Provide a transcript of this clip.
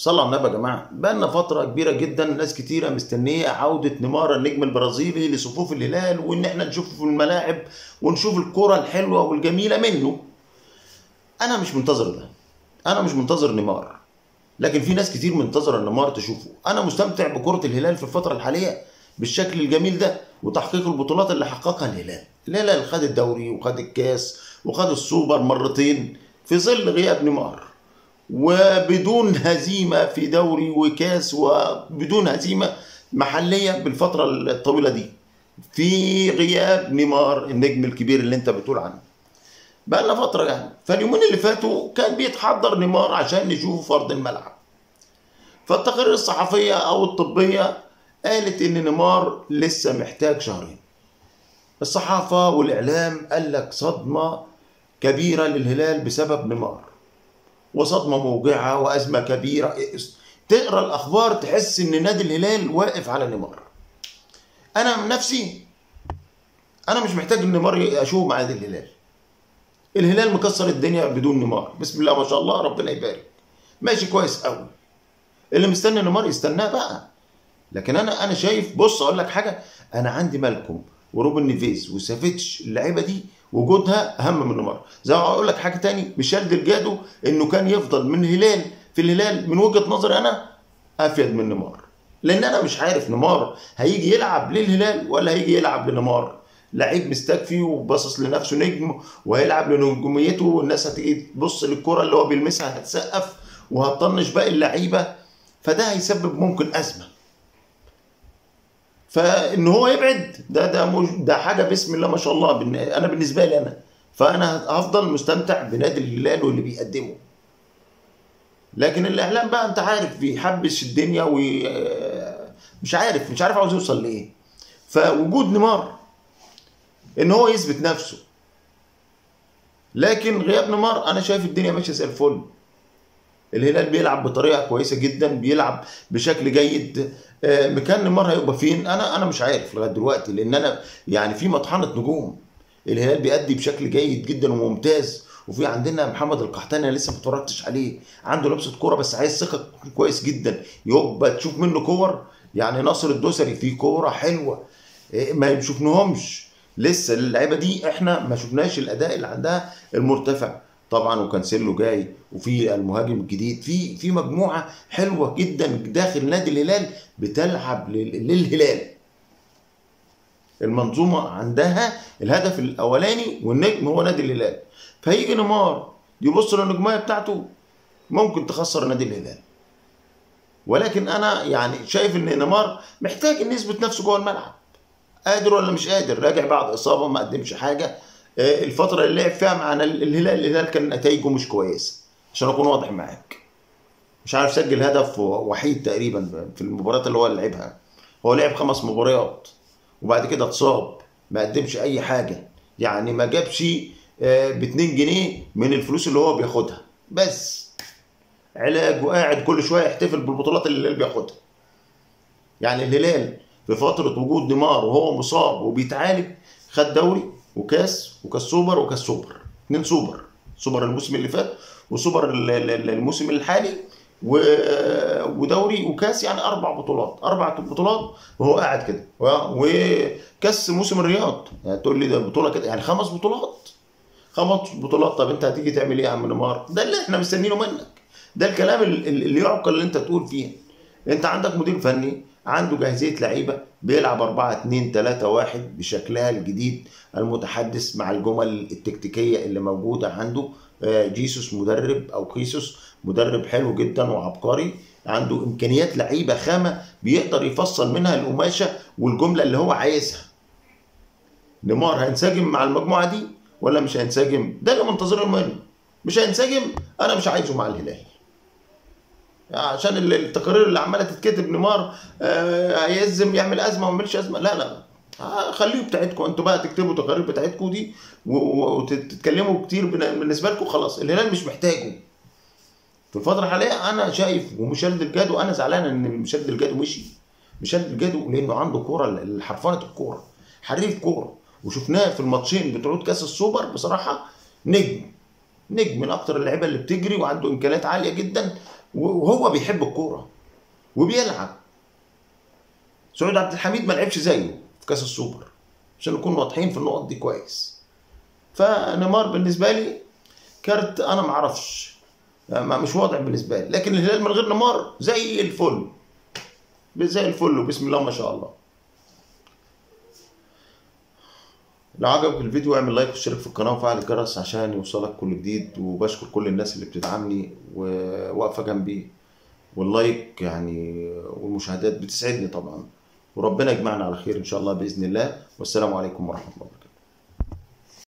صلوا على النبي يا جماعه بقالنا فتره كبيره جدا ناس كتيره مستنيه عوده نيمار النجم البرازيلي لصفوف الهلال وان احنا نشوفه في الملاعب ونشوف الكره الحلوه والجميله منه انا مش منتظر ده انا مش منتظر نيمار لكن في ناس كتير منتظره نيمار تشوفه انا مستمتع بكره الهلال في الفتره الحاليه بالشكل الجميل ده وتحقيق البطولات اللي حققها الهلال الهلال خد الدوري وخد الكاس وخد السوبر مرتين في ظل غياب نيمار وبدون هزيمه في دوري وكاس وبدون هزيمه محليه بالفتره الطويله دي في غياب نيمار النجم الكبير اللي انت بتقول عنه بقى لنا فتره يعني فاليومين اللي فاتوا كان بيتحضر نيمار عشان نشوفه في ارض الملعب فالتقارير الصحفيه او الطبيه قالت ان نيمار لسه محتاج شهرين الصحافه والاعلام قال لك صدمه كبيره للهلال بسبب نيمار وصدمه موجعه وازمه كبيره تقرا الاخبار تحس ان نادي الهلال واقف على نيمار انا من نفسي انا مش محتاج ان نيمار اشوفه مع نادي الهلال الهلال مكسر الدنيا بدون نيمار بسم الله ما شاء الله ربنا يبارك ماشي كويس قوي اللي مستني نيمار يستناه بقى لكن انا انا شايف بص اقول لك حاجه انا عندي مالكم وروبن نيفيز وسافيتش اللعيبه دي وجودها اهم من نيمار زي ما اقول لك حاجه تاني ميشيل ديلجادو انه كان يفضل من الهلال في الهلال من وجهه نظري انا افيد من نيمار لان انا مش عارف نيمار هيجي يلعب للهلال ولا هيجي يلعب لنيمار لعيب مستكفي وباصص لنفسه نجم وهيلعب لنجوميته والناس هتيجي تبص للكره اللي هو بيلمسها هتسقف وهتطنش باقي اللعيبه فده هيسبب ممكن ازمه فان هو يبعد ده ده مش ده حاجه بسم الله ما شاء الله بالن- انا بالنسبه لي انا فانا هفضل مستمتع بنادي الهلال واللي بيقدمه لكن الاعلام بقى انت عارف بيحبش الدنيا و مش عارف مش عارف عاوز يوصل لايه فوجود نيمار ان هو يثبت نفسه لكن غياب نيمار انا شايف الدنيا ماشيه زي الفل الهلال بيلعب بطريقه كويسه جدا بيلعب بشكل جيد آه، مكان نيمار هيبقى فين انا انا مش عارف لغايه دلوقتي لان انا يعني في مطحنه نجوم الهلال بيأدي بشكل جيد جدا وممتاز وفي عندنا محمد القحطاني انا لسه ما اتفرجتش عليه عنده لمسه كوره بس عايز ثقه كويس جدا يبقى تشوف منه كور يعني ناصر الدوسري فيه كوره حلوه إيه، ما شفناهمش لسه اللعيبه دي احنا ما شفناش الاداء اللي عندها المرتفع طبعا وكانسيلو جاي وفي المهاجم الجديد في في مجموعه حلوه جدا داخل نادي الهلال بتلعب لل- للهلال المنظومه عندها الهدف الاولاني والنجم هو نادي الهلال فهيجي نيمار يبص للنجميه بتاعته ممكن تخسر نادي الهلال ولكن انا يعني شايف ان نيمار محتاج ان يثبت نفسه جوه الملعب قادر ولا مش قادر راجع بعد اصابه ما قدمش حاجه آه، الفتره اللي لعب فيها مع الهلال الهلال كان نتائجه مش كويسه عشان اكون واضح معاك مش عارف سجل هدف وحيد تقريبا في المباريات اللي هو لعبها هو لعب خمس مباريات وبعد كده اتصاب ما قدمش اي حاجه يعني ما جابش ب 2 جنيه من الفلوس اللي هو بياخدها بس علاج وقاعد كل شويه يحتفل بالبطولات اللي الهلال بياخدها يعني الهلال في فتره وجود نيمار وهو مصاب وبيتعالج خد دوري وكاس وكاس سوبر وكاس سوبر اتنين سوبر سوبر الموسم اللي فات وسوبر ال- ال- الموسم الحالي و- ودوري وكاس يعني اربع بطولات اربع بطولات وهو قاعد كده و- وكاس موسم الرياض يعني تقول لي ده بطوله كده يعني خمس بطولات خمس بطولات طب انت هتيجي تعمل ايه يا عم نيمار ده اللي احنا مستنينه منك ده الكلام ال- ال- اللي يعقل اللي انت تقول فيه انت عندك مدير فني عنده جاهزيه لعيبه بيلعب 4 2 3 1 بشكلها الجديد المتحدث مع الجمل التكتيكيه اللي موجوده عنده آه، جيسوس مدرب او كيسوس مدرب حلو جدا وعبقري عنده امكانيات لعيبه خامه بيقدر يفصل منها القماشه والجمله اللي هو عايزها نيمار هينسجم مع المجموعه دي ولا مش هينسجم ده اللي منتظره منه مش هينسجم انا مش عايزه مع الهلال عشان ال- التقارير اللي عماله تتكتب نيمار آه، هيزم يعمل ازمه وما يعملش ازمه لا لا آه، خليه بتاعتكم انتوا بقى تكتبوا التقارير بتاعتكم دي و- و- وتتكلموا كتير بن- بالنسبه لكم خلاص الهلال مش محتاجه في الفتره الحاليه انا شايف وميشيل دلجادو انا زعلان ان ميشيل دلجادو مشي ميشيل دلجادو لانه عنده كوره حرفنه الكوره حريف كوره وشفناه في الماتشين بتوع كاس السوبر بصراحه نجم نجم من اكتر اللعيبه اللي بتجري وعنده امكانيات عاليه جدا وهو بيحب الكوره وبيلعب سعود عبد الحميد ما لعبش زيه في كاس السوبر عشان نكون واضحين في النقط دي كويس فنيمار بالنسبه لي كارت انا ما اعرفش يعني ما- مش واضح بالنسبه لي لكن الهلال من غير نيمار زي الفل زي الفل وبسم الله ما شاء الله لو عجبك الفيديو اعمل لايك واشترك في القناه وفعل الجرس عشان يوصلك كل جديد وبشكر كل الناس اللي بتدعمني وواقفه جنبي واللايك يعني والمشاهدات بتسعدني طبعا وربنا يجمعنا على خير ان شاء الله باذن الله والسلام عليكم ورحمه الله وبركاته